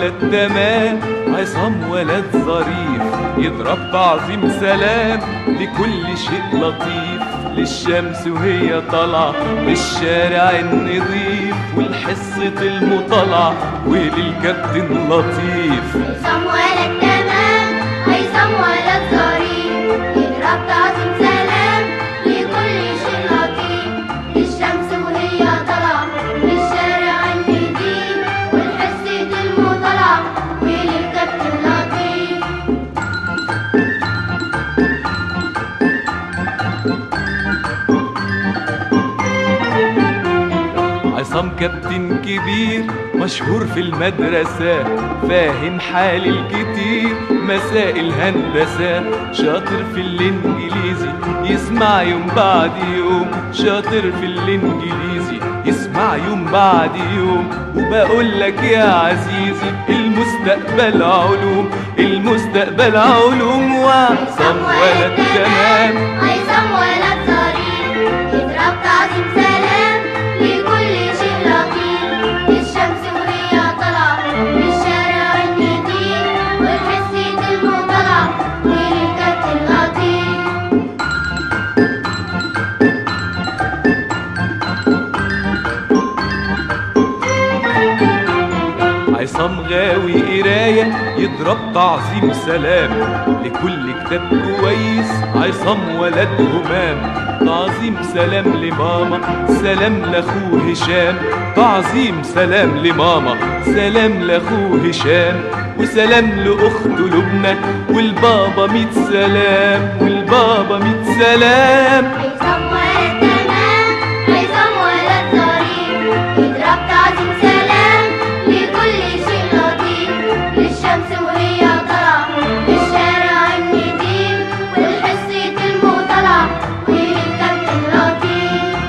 ولد تمام عصام ولد ظريف يضرب بعظيم سلام لكل شيء لطيف للشمس وهي طالعة للشارع النظيف والحصة المطالعة وللكابتن لطيف هيثم ولد تمام هيثم ولد ظريف يضرب تعظيم سلام لكل شيء لطيف للشمس وهي طالعة للشارع النضيف والحصة المطالعة وللكابتن لطيف عصام كابتن كبير مشهور في المدرسة فاهم حال الكتير مسائل هندسة شاطر في الانجليزي يسمع يوم بعد يوم شاطر في الانجليزي يسمع يوم بعد يوم وبقول لك يا عزيزي المستقبل علوم المستقبل علوم وعصام ولد تمام هيثم ولد ظريف يضرب تعظيم سلام لكل شيء لطيف للشمس وهي طالعة للشارع النضيف والحسة المطلعة وللكابتن لطيف عصام غاوي قراية يضرب تعظيم سلام لكل كتاب كويس عصام ولد همام تعظيم سلام لماما سلام لاخوه هشام تعظيم سلام لماما سلام لاخوه هشام وسلام لاخته لبنى والبابا ميت سلام والبابا ميت سلام هيثم ولد تمام هيثم ولد ظريف يضرب تعظيم سلام لكل شيء لطيف للشمس وهي طالعة للشارع النضيف والحصة المطلعة وللكابتن لطيف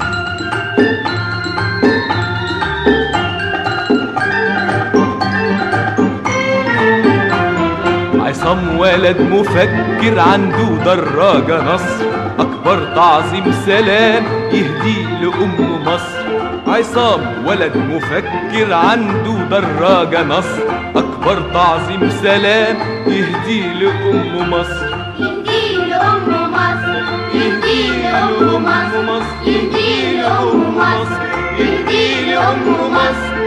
عصام ولد مفكر عنده دراجة نصر أكبر تعظيم سلام يهدي لأم مصر عصام ولد مفكر عنده دراجة نصر أكبر تعظيم سلام يهدي لأم مصر يهدي لأم مصر يهدي لأم مصر يهدي لأم مصر يهدي لأم مصر